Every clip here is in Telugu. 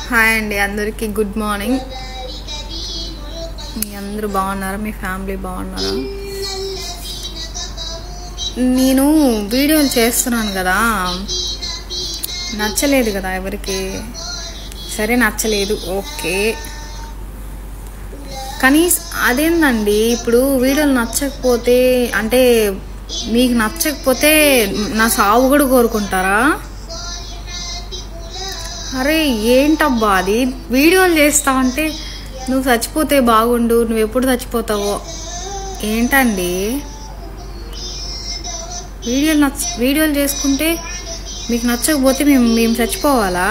హాయ్ అండి అందరికీ గుడ్ మార్నింగ్ మీ అందరూ బాగున్నారా మీ ఫ్యామిలీ బాగున్నారా నేను వీడియోలు చేస్తున్నాను కదా నచ్చలేదు కదా ఎవరికి సరే నచ్చలేదు ఓకే కానీ అదేందండి ఇప్పుడు వీడియోలు నచ్చకపోతే అంటే మీకు నచ్చకపోతే నా సావు కూడా కోరుకుంటారా అరే ఏంటబ్బా అది వీడియోలు చేస్తా అంటే నువ్వు చచ్చిపోతే బాగుండు నువ్వు ఎప్పుడు చచ్చిపోతావో ఏంటండి వీడియోలు నచ్చ వీడియోలు చేసుకుంటే మీకు నచ్చకపోతే మేము మేము చచ్చిపోవాలా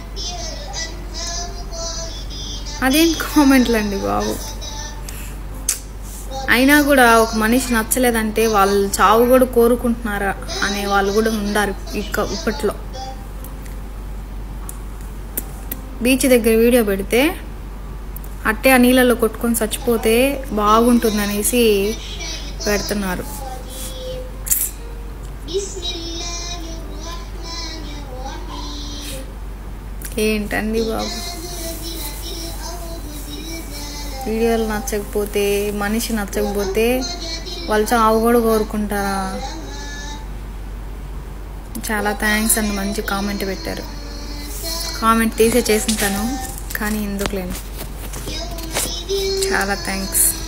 అదేం కామెంట్లు అండి బాబు అయినా కూడా ఒక మనిషి నచ్చలేదంటే వాళ్ళు చావు కూడా కోరుకుంటున్నారా అనే వాళ్ళు కూడా ఉండారు ఇక ఇప్పట్లో బీచ్ దగ్గర వీడియో పెడితే అట్టే ఆ నీళ్ళలో కొట్టుకొని చచ్చిపోతే బాగుంటుందనేసి పెడుతున్నారు ఏంటండి బాబు వీడియోలు నచ్చకపోతే మనిషి నచ్చకపోతే వాళ్ళు చావు కూడా కోరుకుంటారా చాలా థ్యాంక్స్ అండి మంచి కామెంట్ పెట్టారు కామెంట్ తీసే చేసింటాను కానీ ఎందుకు లేను చాలా థ్యాంక్స్